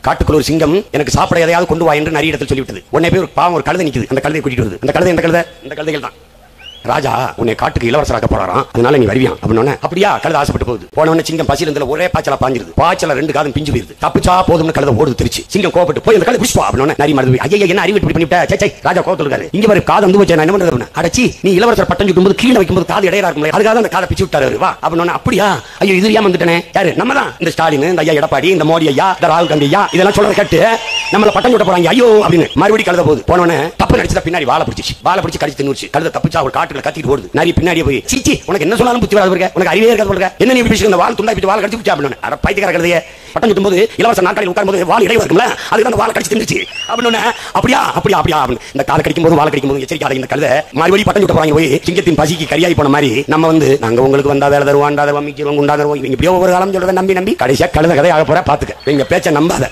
காட்டுக்குள்ள ஒரு சிங்கம் எனக்கு சாப்பிட எதையாவது கொண்டு வா என்று நிறைய இடத்துல சொல்லிவிட்டது உடனே போய் ஒரு பாவம் ஒரு கழுதை நிக்குது அந்த கழுதையை கூட்டிட்டு வருது அந்த கழுதை எந்த கழுதை இந்த கழுதைகள் தான் ராஜா உன்னை காட்டுக்கு இளவரசராக்க போறாராம் அதனால நீ வருவியான் அப்படின்னு அப்படியா கழுத ஆசைப்பட்டு போகுது போனவன சிங்கம் பசியில இருந்ததுல ஒரே பாய்ச்சலா பாஞ்சிருது பாய்ச்சல ரெண்டு காதும் பிஞ்சு போயிருது தப்பிச்சா போதும்னு கழுத ஓடுது திருச்சி சிங்கம் கோபப்பட்டு போய் அந்த கழுதை பிடிச்சு அப்படின்னு நரி மருந்து ஐயா என்ன அறிவு இப்படி பண்ணிவிட்ட சே சே ராஜா கோபத்துல இருக்காரு இங்க வர காது வந்து வச்சு நான் என்ன பண்றது அப்படின்னு? அடச்சி நீ இளவரசர் பட்டம் சுட்டும்போது கீழே வைக்கும்போது காது இடையா இருக்கும் அதுக்காக அந்த காதை பிச்சு விட்டாரு அவரு. வா அப்படின்னு அப்படியா ஐயோ இது ஏன் வந்துட்டனே யாரு நம்ம தான் இந்த ஸ்டாலின் இந்த ஐயா எடப்பாடி இந்த மோடி ஐயா இந்த ராகுல் காந்தி ஐயா இதெல்லாம் சொல்றத கேட்டு நம்மள பட்டம் சுட்ட போறாங்க ஐயோ அப்படின்னு மறுபடியும் கழுத போகுது போனவனே தப்பு நடிச்சத பின்னாடி வாழை பிடிச்சிச்சு வாழை பிடிச்சு கடிச்சு தின்னுச்சு கழுத தப்பிச்சா ஒரு காட்டுல கத்திட்டு ஓடுது நிறைய பின்னாடியே போய் சீச்சி உனக்கு என்ன சொன்னாலும் புத்தி வராது இருக்க உனக்கு அறிவே இருக்காது போல இருக்க. என்ன நீ இப்படி இந்த வால் துண்டா இப்படி வாழை கடிச்சு பிடிச்சா அப்படின்னு அட பைத்தியக்கார கழுதையே பட்டம் சுட்டும் போது இளவரச நாட்களில் உட்காரும் போது வால் இடைவா இருக்கும்ல அதுக்கு அந்த வாழை கடிச்சு தின்னுச்சு அப்படின்னு அப்படியா அப்படியா அப்படியா அப்படின்னு இந்த காலை கடிக்கும் போது வாழை கடிக்கும் போது எச்சரிக்காத இந்த கழுதை மறுபடியும் பட்டம் சுட்ட போறாங்க போய் சிங்கத்தின் பசிக்கு கரியாய் போன மாதிரி நம்ம வந்து நாங்க உங்களுக்கு வந்தா வேலை தருவோம் அண்டா தருவோம் மிக்கிறோம் குண்டா தருவோம் இவங்க இப்படியோ ஒரு காலம் சொல்றதை நம்பி நம்பி கடைசியா கழுத கதையாக போற பாத்துக்க எங்க பேச்ச நம்பாத